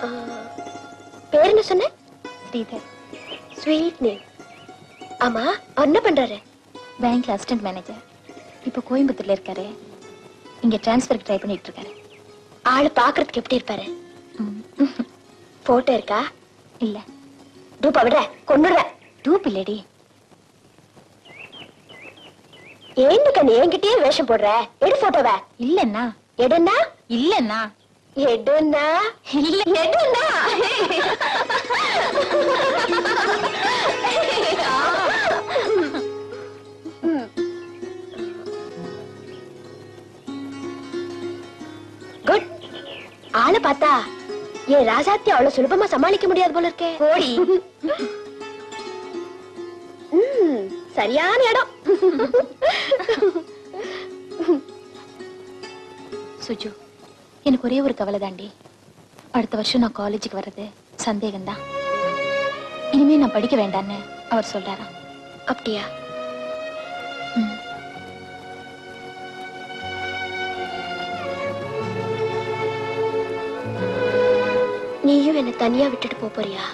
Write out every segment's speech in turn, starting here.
பேர் என்ன சொன்ன ஸ்ரீதர் ஸ்வீட் நேம் ஆமா அவர் என்ன பண்றாரு பேங்க்ல அசிஸ்டன்ட் மேனேஜர் இப்போ கோயம்புத்தூர்ல இருக்காரு இங்க டிரான்ஸ்ஃபருக்கு ட்ரை பண்ணிட்டு இருக்காரு ஆளு பாக்குறதுக்கு எப்படி இருப்பாரு ம். போட்டோ இருக்கா இல்ல டூப்பா விடுற கொண்டுடுற டூப் இல்லடி ஏன்னு கண்ணு என்கிட்டயே வேஷம் போடுற எடு போட்டோவ இல்லன்னா எடுன்னா இல்லன்னா எடுன்னா இல்ல எடுன்னா குட் ஆளை பார்த்தா என் ராசாத்தி அவ்வளவு சுலபமா சமாளிக்க முடியாது போல இருக்கே போடி ம், சரியான இடம் சுஜு எனக்கு ஒரே ஒரு கவலை தாண்டி அடுத்த வருஷம் நான் காலேஜுக்கு வர்றது சந்தேகம்தான் இனிமே நான் படிக்க வேண்டான்னு அவர் சொல்றாராம் அப்படியா ம். நீயும் என்ன தனியா விட்டுட்டு போப் போறியா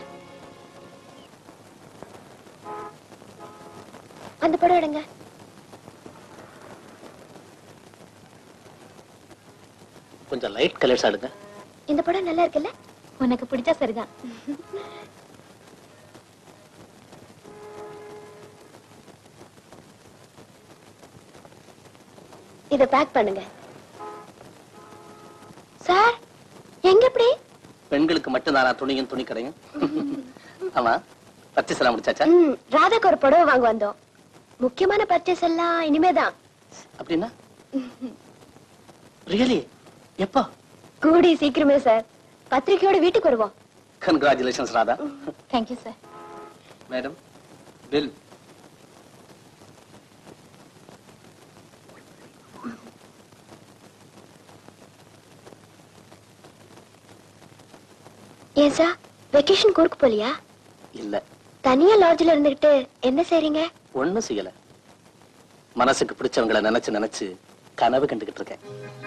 அந்த படம் எடுங்க கொஞ்சம் லைட் கலர்ஸ் ஆடுங்க இந்த படம் நல்லா இருக்குல்ல உனக்கு பிடிச்சா சரிதான் இத பேக் பண்ணுங்க சார் எங்க எப்படி பெண்களுக்கு மட்டும்தானா துணியும் துணி கடையும் ஆமா பர்ச்சேஸ் எல்லாம் முடிச்சாச்சா ம், ராதாக்கு ஒரு புடவை வாங்க வந்தோம் முக்கியமான பர்ச்சேஸ் எல்லாம் இனிமேதான் அப்படின்னா ரியலி எப்போ கூடி சீக்கிரமே சார் பத்திரிக்கையோட வீட்டுக்கு வருவோம் congratulations Radha thank you sir madam bill ஏன் சார் வெக்கேஷன் கூருக்கு போலியா இல்ல தனியா லாட்ஜ்ல இருந்துகிட்டு என்ன செய்றீங்க ஒண்ணும் செய்யல மனசுக்கு பிடிச்சவங்கள நினைச்சு நினைச்சு கனவு கண்டுகிட்டு இருக்கேன்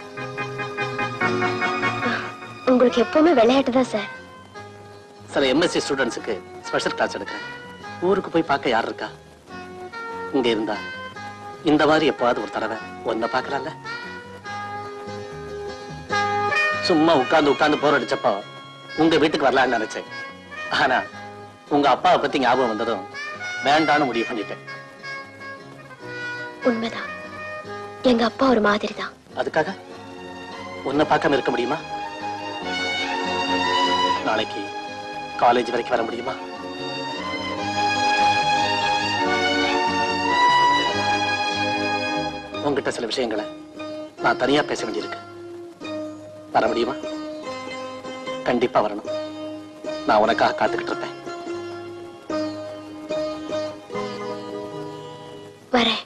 உங்களுக்கு எப்பவுமே விளையாட்டு தான் சார் சில எம்எஸ்சி ஸ்டூடெண்ட்ஸுக்கு ஸ்பெஷல் கிளாஸ் எடுக்கிறேன் ஊருக்கு போய் பார்க்க யார் இருக்கா இங்க இருந்தா இந்த மாதிரி எப்பாவது ஒரு தடவை ஒன்ன பார்க்கலாம்ல சும்மா உட்கார்ந்து உட்கார்ந்து போர் அடிச்சப்போ உங்க வீட்டுக்கு வரலாம்னு நினைச்சேன் ஆனா உங்க அப்பாவை பத்தி ஞாபகம் வந்ததும் வேண்டான்னு முடிவு பண்ணிட்டேன் உண்மைதான் எங்க அப்பா ஒரு மாதிரி தான் அதுக்காக உன்னை பார்க்காம இருக்க முடியுமா நாளைக்கு காலேஜ் வரைக்கும் வர முடியுமா உங்ககிட்ட சில விஷயங்களை நான் தனியா பேச வேண்டியிருக்கு வர முடியுமா கண்டிப்பா வரணும் நான் உனக்காக காத்துக்கிட்டு இருப்பேன் வரேன்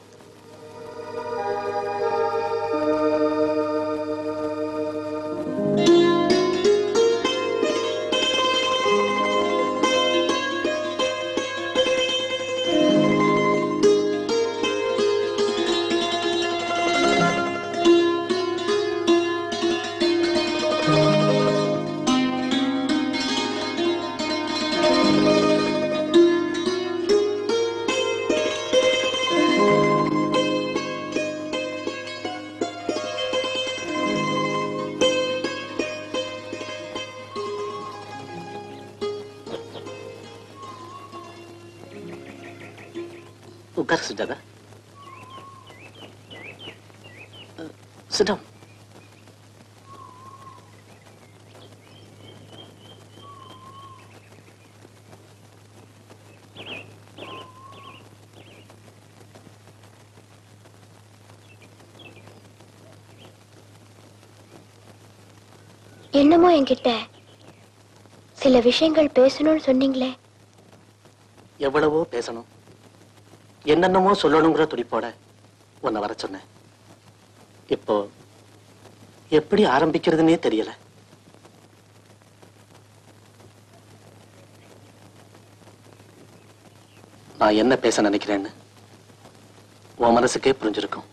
உட்கார சுஜாதா சிடம் என்னமோ என்கிட்ட சில விஷயங்கள் பேசணும்னு சொன்னீங்களே எவ்வளவோ பேசணும் என்னென்னமோ சொல்லணுங்கிற துடிப்போட உன்னை வர சொன்னேன் இப்போ எப்படி ஆரம்பிக்கிறதுனே தெரியல நான் என்ன பேச நினைக்கிறேன்னு உன் மனசுக்கே புரிஞ்சிருக்கும்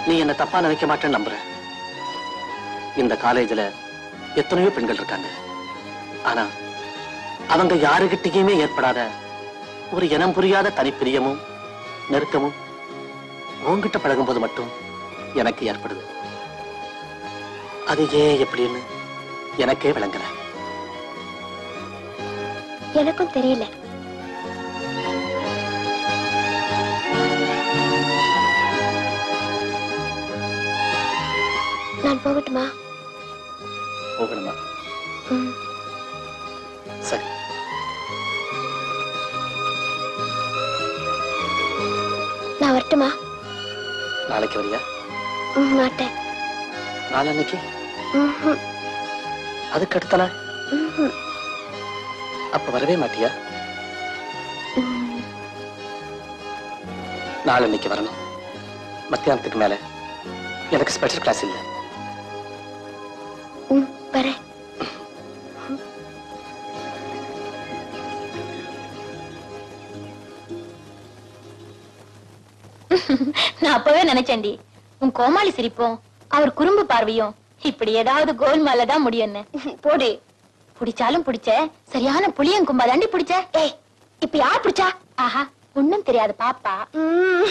நீ என்ன தப்பா நினைக்க மாட்டேன்னு நம்புறேன் இந்த காலேஜ்ல எத்தனையோ பெண்கள் இருக்காங்க ஆனா அவங்க யாருகிட்டயுமே ஏற்படாத ஒரு இனம் புரியாத தனிப்பிரியமும் நெருக்கமும் உன்கிட்ட பழகும்போது மட்டும் எனக்கு ஏற்படுது அது ஏன் எப்படின்னு எனக்கே விளங்கல எனக்கும் தெரியல நான் போகட்டுமா போகணுமா ம். சரி நான் வரட்டுமா நாளைக்கு வரியா ம், மாட்டேன் நாளன்னைக்கு ம்ஹும். அதுக்கு அடுத்த நாள் ம்ஹும். அப்ப வரவே மாட்டியா ம். நாளன்னைக்கு வரணும் மத்தியானத்துக்கு மேல எனக்கு ஸ்பெஷல் கிளாஸ் இல்லை ம், வரேன் நான் அப்பவே நினைச்சேன்டி உன் கோமாளி சிரிப்பும் அவர் குறும்பு பார்வையும் இப்படி ஏதாவது கோல்மால தான் முடியும்னு போடு பிடிச்சாலும் பிடிச்ச சரியான புளியன் கும்பா தாண்டி பிடிச்ச ஏய் இப்ப யார் பிடிச்சா ஆஹா ஒண்ணும் தெரியாது பாப்பா ம்.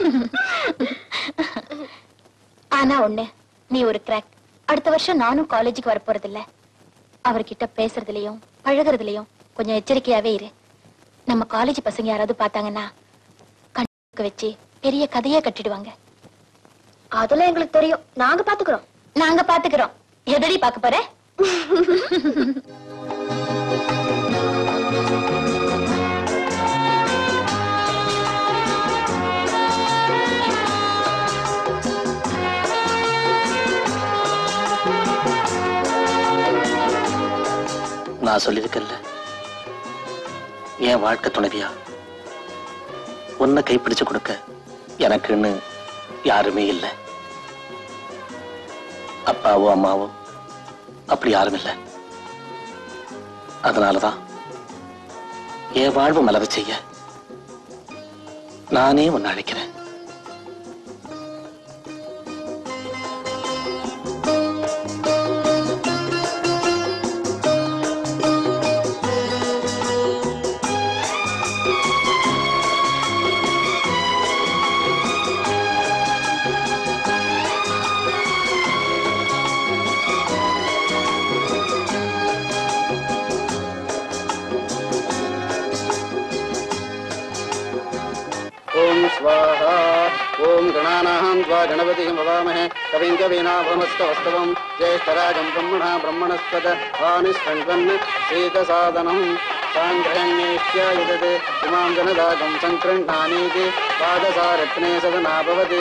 ஆனா ஒண்ணு நீ ஒரு கிராக் அடுத்த வருஷம் நானும் காலேஜுக்கு வர போறது இல்ல அவர்கிட்ட பேசுறதுலயும் பழகுறதுலயும் கொஞ்சம் எச்சரிக்கையாவே இரு நம்ம காலேஜ் பசங்க யாராவது பார்த்தாங்கன்னா கண்ணுக்கு வச்சு பெரிய கதையே கட்டிடுவாங்க அதெல்லாம் எங்களுக்கு தெரியும் நாங்க பாத்துக்கிறோம் நாங்க பாத்துக்கிறோம் எதடி பாக்க போற நான் சொல்லியிருக்கேன்ல என் வாழ்க்கை துணைவியா உன்னை கைப்பிடிச்சு கொடுக்க எனக்குன்னு யாருமே இல்லை அப்பாவோ அம்மாவோ அப்படி யாரும் இல்லை அதனாலதான் என் வாழ்வு மலர செய்ய நானே உன்னை அழைக்கிறேன் ॐ स्वाहा ॐ गणानां त्वा गणपतिं भवामहे कविं कवीनाभमस्तवस्तवं ज्येष्ठराजं ब्रह्मणा ब्रह्मणस्पद आनिष्ठन्वन् शीतसादनं साङ्ग्रहण्येष्या यदत् इमां जनदागं सङ्कृह्णानीति पादसारत्ने सदना भवति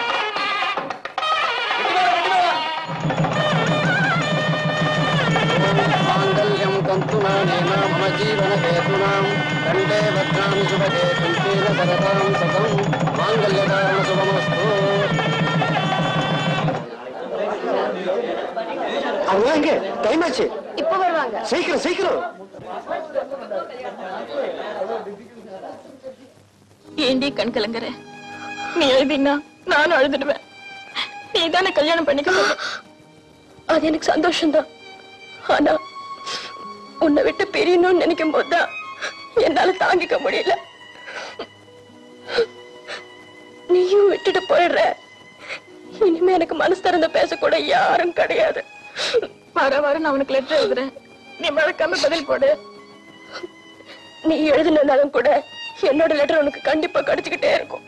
माङ्गल्यं तन्तुनानेन मम जीवनहेतूनां कण्ठे भद्रामि शुभगे कण्ठेन सरतां सतं माङ्गल्यकारणशुभमस्तु அவங்க எங்க டைம் ஆச்சு இப்ப வருவாங்க சீக்கிரம் சீக்கிரம் ஏண்டி கண் கலங்குற நீ எழுதினா நானும் அழுதுடுவேன் நீ தானே கல்யாணம் பண்ணிக்க அது எனக்கு சந்தோஷம்தான் ஆனா உன்னை விட்டு பிரியணும்னு நினைக்கும் போதுதான் என்னால தாங்கிக்க முடியல நீயும் விட்டுட்டு போயிடுற இனிமே எனக்கு மனசு திறந்து பேசக்கூட யாரும் கிடையாது வர வர நான் உனக்கு லெட்டர் எழுதுறேன் நீ மறக்காம பதில் போடு நீ எழுதுனாலும் கூட என்னோட லெட்டர் உனக்கு கண்டிப்பா கிடைச்சுக்கிட்டே இருக்கும்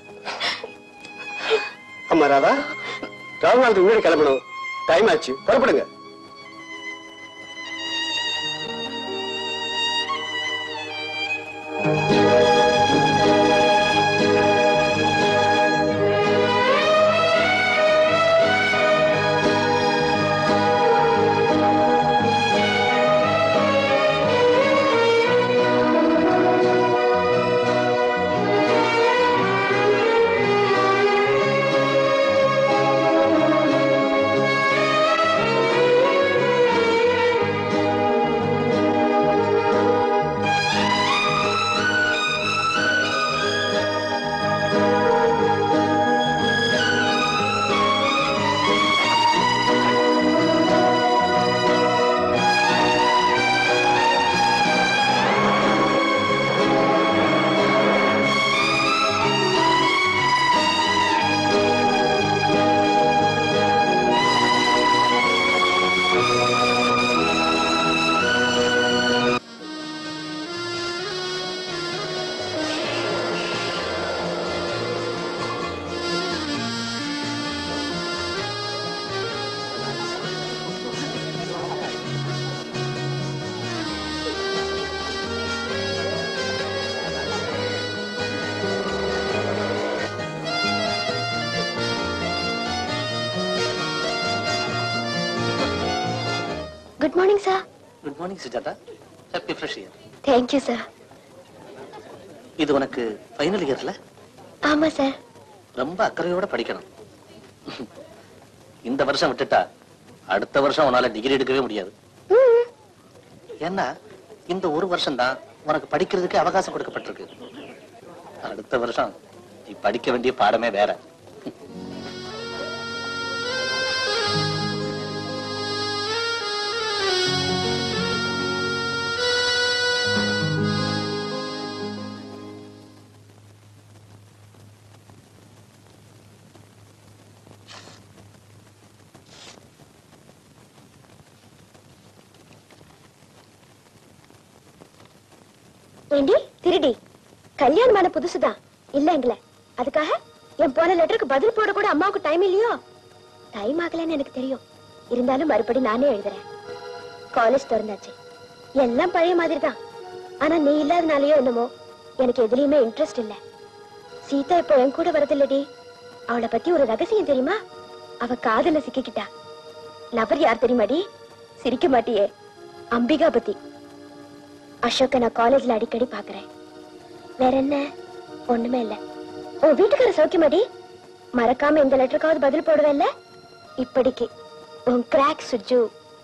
அம்மா ராதா ராகுநாளுக்கு முன்னாடி கிளம்பணும் டைம் ஆச்சு புறப்படுங்க ஆ good morning sir good morning Sujatha happy fresh year thank you sir இது உனக்கு ஃபைனல் இயர்ல ஆமா சார் ரொம்ப அக்கறையோட படிக்கணும் இந்த வருஷம் விட்டுட்டா அடுத்த வருஷம் உன்னால டிகிரி எடுக்கவே முடியாது ஏன்னா இந்த ஒரு வருஷம் தான் உனக்கு படிக்கிறதுக்கு அவகாசம் கொடுக்கப்பட்டிருக்கு அடுத்த வருஷம் நீ படிக்க வேண்டிய பாடமே வேற ஏண்டி திருடி கல்யாணமான புதுசுதான் இல்லைங்களே அதுக்காக என் போன லெட்டருக்கு பதில் போட கூட அம்மாவுக்கு டைம் இல்லையோ டைம் ஆகலன்னு எனக்கு தெரியும் இருந்தாலும் மறுபடி நானே எழுதுறேன் காலேஜ் திறந்தாச்சு எல்லாம் பழைய மாதிரி தான் ஆனா நீ இல்லாதனாலயோ என்னமோ எனக்கு எதுலயுமே இன்ட்ரெஸ்ட் இல்ல சீதா இப்போ என் கூட வரதில்லடி அவளை பத்தி ஒரு ரகசியம் தெரியுமா அவ காதல சிக்கிக்கிட்டா லவர் யார் தெரியுமாடி சிரிக்க மாட்டியே அம்பிகா பத்தி அசோக்க நான் காலேஜ்ல அடிக்கடி பாக்குறேன் வேற என்ன ஒண்ணுமே இல்ல உன் வீட்டுக்கார சௌக்கியமாடி மறக்காம இந்த லெட்டருக்காவது பதில் போடுவேல்ல இப்படிக்கு உன் கிராக் சுஜு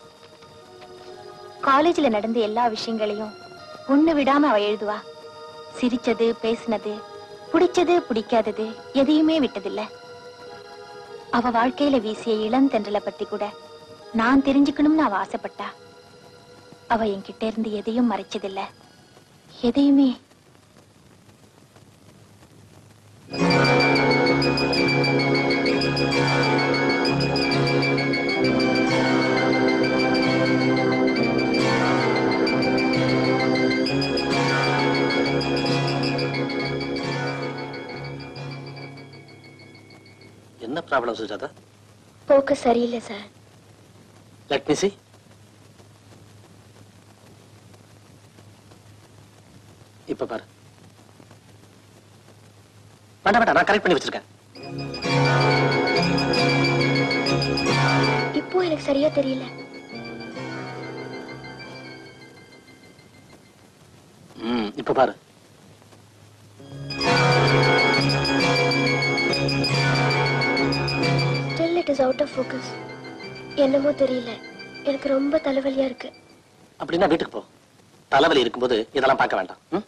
காலேஜ்ல நடந்த எல்லா விஷயங்களையும் ஒண்ணு விடாம அவ எழுதுவா சிரிச்சது பேசினது பிடிச்சது பிடிக்காதது எதையுமே விட்டதில்ல அவ வாழ்க்கையில வீசிய இளந்தென்றலை பத்தி கூட நான் தெரிஞ்சுக்கணும்னு அவ ஆசைப்பட்டா அவ என்கிட்ட இருந்து எதையும் மறைச்சதில்ல எதையுமே என்ன ப்ராப்ளம் சுஜாதா போக்கு சரியில்லை சார் லெட் மீ see இப்ப பாரு வேண்டாம் வேண்டாம் நான் கரெக்ட் பண்ணி வச்சிருக்கேன் இப்போ எனக்கு சரியா தெரியல ம் இப்ப பாரு still it is out of focus என்னமோ தெரியல எனக்கு ரொம்ப தலைவலியா இருக்கு அப்படின்னா வீட்டுக்கு போ தலைவலி இருக்கும்போது இதெல்லாம் பார்க்க வேண்டாம் ம்?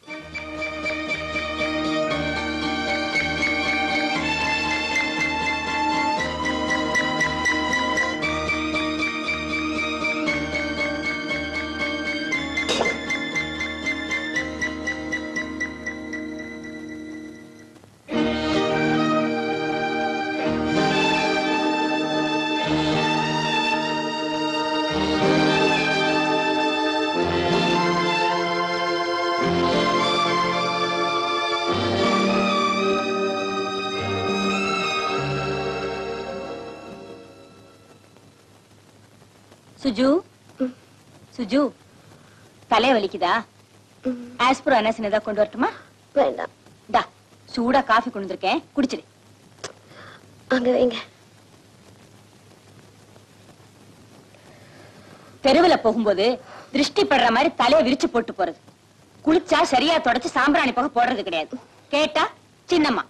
சுஜு சுஜு தலை வலிக்குதா ஆஸ்பிரோ அனாசின் ஏதாவது கொண்டு வரட்டுமா வேண்டாம் டா சூடா காஃபி கொண்டு வந்திருக்கேன் குடிச்சிடு அங்க வைங்க தெருவுல போகும்போது திருஷ்டி படுற மாதிரி தலையை விரிச்சு போட்டு போறது குளிச்சா சரியா தொடச்சு சாம்பிராணி போக போடுறது கிடையாது கேட்டா சின்னம்மா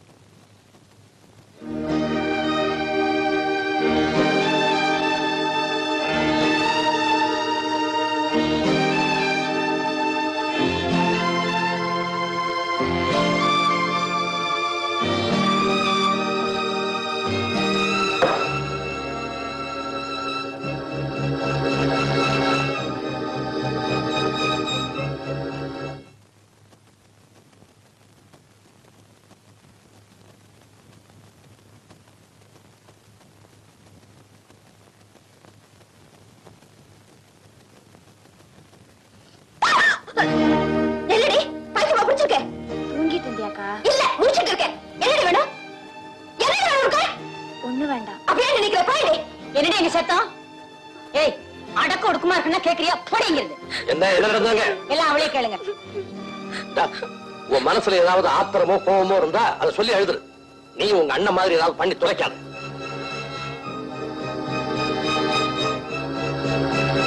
என்னடி பைத்தியமா பிடிச்சிருக்க தூங்கிட்டு இருந்தியாக்கா இல்ல முடிச்சிட்டு இருக்கேன் என்னடி வேணும் என்னடி வேணும் உனக்கு ஒண்ணு வேண்டாம் அப்படியே நினைக்கிற பாயடி என்னடி எங்க சத்தம் ஏய் அடக்க ஒடுக்குமா இருக்குன்னா கேக்குறியா போடிங்கிறது என்ன என்ன நடந்தாங்க எல்லாம் அவளே கேளுங்க உன் மனசுல ஏதாவது ஆத்திரமோ கோவமோ இருந்தா அதை சொல்லி எழுதுரு நீ உங்க அண்ணன் மாதிரி ஏதாவது பண்ணி துளைக்காத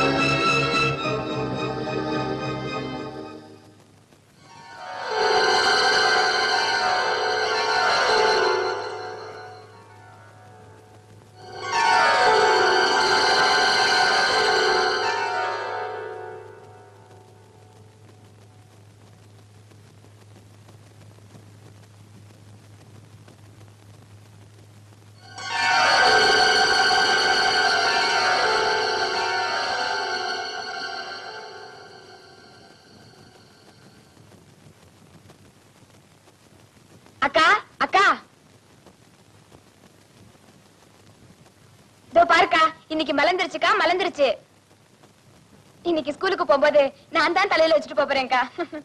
இதோ பாருக்கா இன்னைக்கு மலர்ந்துருச்சுக்கா மலர்ந்துருச்சு இன்னைக்கு ஸ்கூலுக்கு போகும்போது நான் தான் தலையில வச்சுட்டு போறேன்க்கா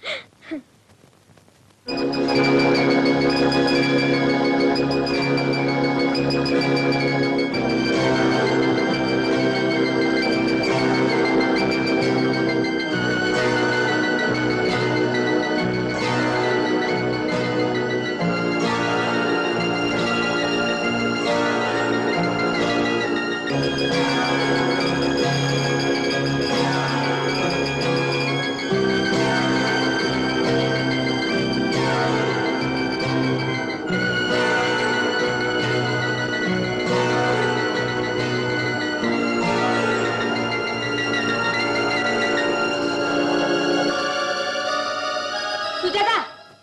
சுஜாதா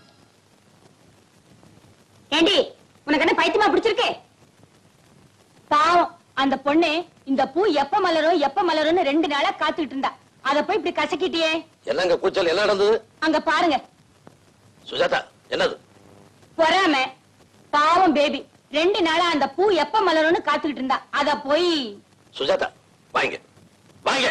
ஏண்டி உனக்கு என்ன பைத்தியமா பிடிச்சிருக்கு பாவம் அந்த பொண்ணு இந்த பூ எப்ப மலரும் எப்ப மலரும்னு ரெண்டு நாளா காத்துக்கிட்டு இருந்தா அத போய் இப்படி கசக்கிட்டியே என்னங்க கூச்சல் என்ன நடந்தது அங்க பாருங்க சுஜாதா என்னது பொறாம பாவம் பேபி ரெண்டு நாளா அந்த பூ எப்ப மலரும்னு காத்துக்கிட்டு இருந்தா அத போய் சுஜாதா வாங்க வாங்க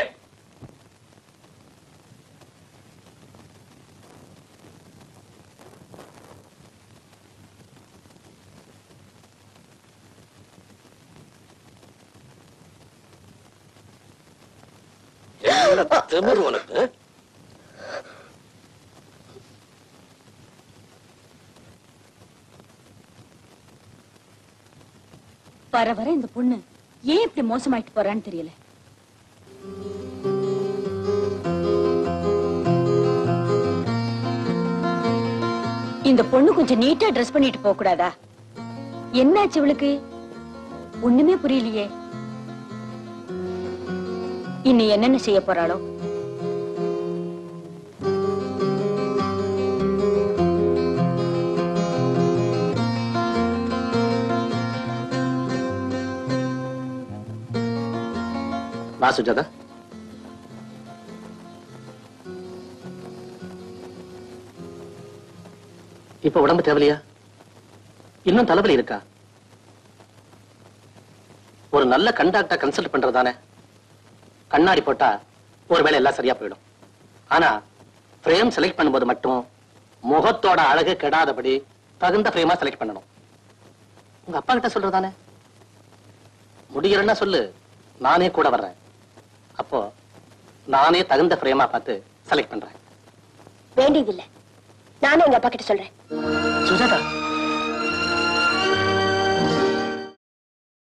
என்ன திமிரு உனக்கு ஆ? வர வர இந்த பொண்ணு ஏன் இப்படி மோசமாயிட்டு போறான்னு தெரியல இந்த பொண்ணு கொஞ்சம் நீட்டா ட்ரெஸ் பண்ணிட்டு போக கூடாதா என்னாச்சு இவளுக்கு ஒண்ணுமே புரியலையே இனி என்னென்ன செய்ய போறாளோ வா சுஜாதா இப்ப உடம்பு தேவலையா இன்னும் தலைவலி இருக்கா ஒரு நல்ல கண்டாக்டா கன்சல்ட் பண்றதானே கண்ணாடி போட்டா ஒருவேளை எல்லாம் சரியா போயிடும் ஆனா ஃப்ரேம் செலக்ட் பண்ணும்போது மட்டும் முகத்தோட அழகு கெடாதபடி தகுந்த ஃப்ரேமா செலக்ட் பண்ணணும் உங்க அப்பா கிட்ட சொல்றதானே முடியலன்னா சொல்லு நானே கூட வர்றேன் அப்போ நானே தகுந்த ஃப்ரேமா பார்த்து செலக்ட் பண்றேன் வேண்டியதில்லை நானே எங்க அப்பா கிட்ட சொல்றேன் சுஜாதா